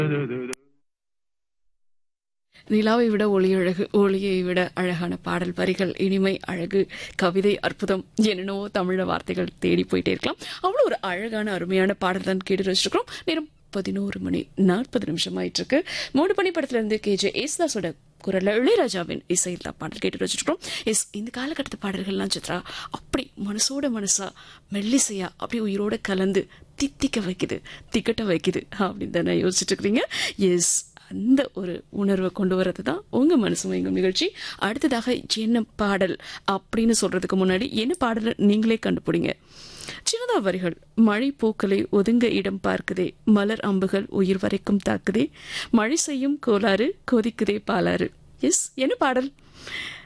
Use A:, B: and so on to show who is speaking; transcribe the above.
A: நிலாவை விட ஒளி அழகு ஒளியை விட அழகான பாடல் வரிகள் இனிமை அழகு கவிதை அற்புதம் என்னென்னவோ தமிழ வார்த்தைகள் தேடி போயிட்டே இருக்கலாம் அவ்வளோ ஒரு அழகான அருமையான பாடல் தான் கேட்டு வச்சிருக்கிறோம் நேரம் பதினோரு மணி நாற்பது நிமிஷம் ஆயிட்டு இருக்கு மூணு பணி படத்துல இருந்து கே ஜே ஏசுதாஸோட குரல்ல இளையராஜாவின் இசையில் தான் பாடல் கேட்டு வச்சிருக்கோம் எஸ் இந்த காலகட்டத்து பாடல்கள்லாம் சித்ரா அப்படி மனசோட மனசா மெல்லிசையா அப்படியே உயிரோட கலந்து தித்திக்க வைக்குது திக்கட்ட வைக்குது அப்படின்னு தானே யோசிச்சுட்டு இருக்கிறீங்க எஸ் அந்த ஒரு உணர்வை கொண்டு வரது தான் உங்க மனசு மயங்கும் நிகழ்ச்சி அடுத்ததாக என்ன பாடல் அப்படின்னு சொல்றதுக்கு முன்னாடி என்ன பாடல் நீங்களே கண்டுபிடிங்க சின்னதா வரிகள் மழை பூக்களை ஒதுங்க இடம் பார்க்குதே மலர் அம்புகள் உயிர் வரைக்கும் தாக்குதே மழை செய்யும் கோளாறு கொதிக்குதே பாலாறு எஸ் என்ன பாடல்